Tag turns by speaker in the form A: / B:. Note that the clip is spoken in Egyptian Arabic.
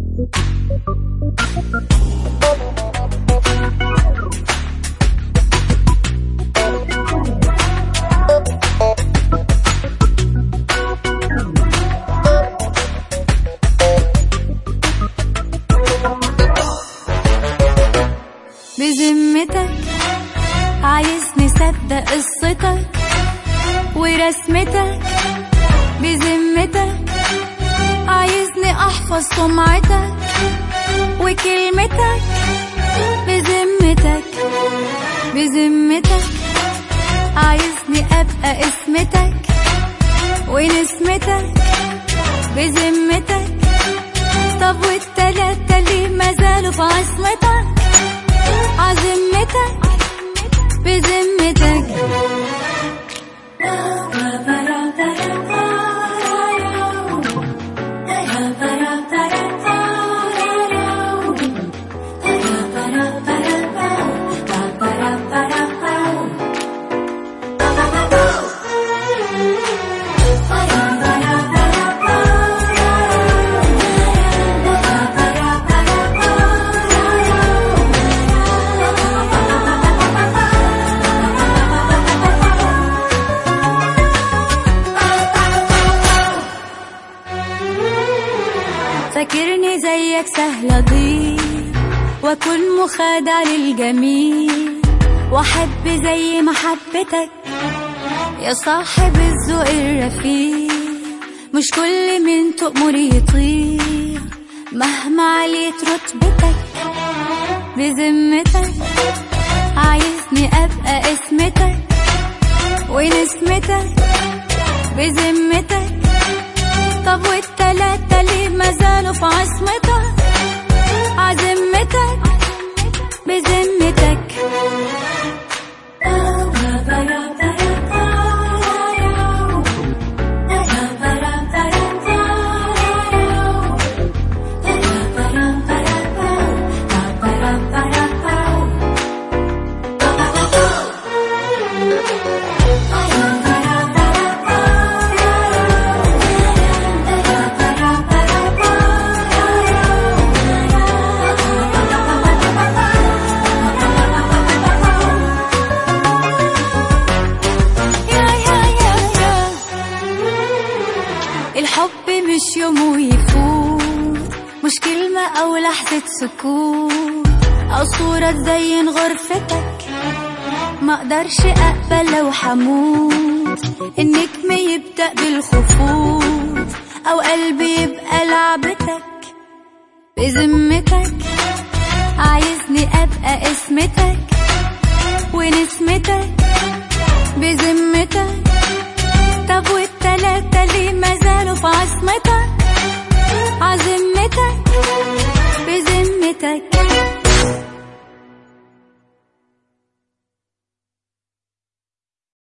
A: بذمتك عايز نصدق قصتك ورسمتك بذمتك عايزني احفظ سمعتك وكلمتك بذمتك بذمتك عايزني ابقى اسمتك ونسمتك بذمتك طب والتلاتة ليه ما زالوا في عصمتك عزمتك بذمتك فاكرني زيك سهل اضيع واكون مخادع للجميل واحب زي محبتك يا صاحب الذوق الرفيع مش كل من تؤمر يطيع مهما عليت رتبتك بذمتك عايزني ابقى اسمتك ونسمتك بذمتك طب والتلاتة ليه ما زالوا في عصمتك عزمتك بذمتك يا يا يا يا الحب مش يوم ويفوت مش كلمة أو لحظة سكوت أو صورة تزين غرفتك ما اقدرش اقبل لو حموت النجم يبدأ بالخفوت او قلبي يبقى لعبتك بذمتك عايزني ابقى اسمتك ونسمتك بذمتك طب والتلاتة ليه ما زالوا في عصمتك عزمتك بذمتك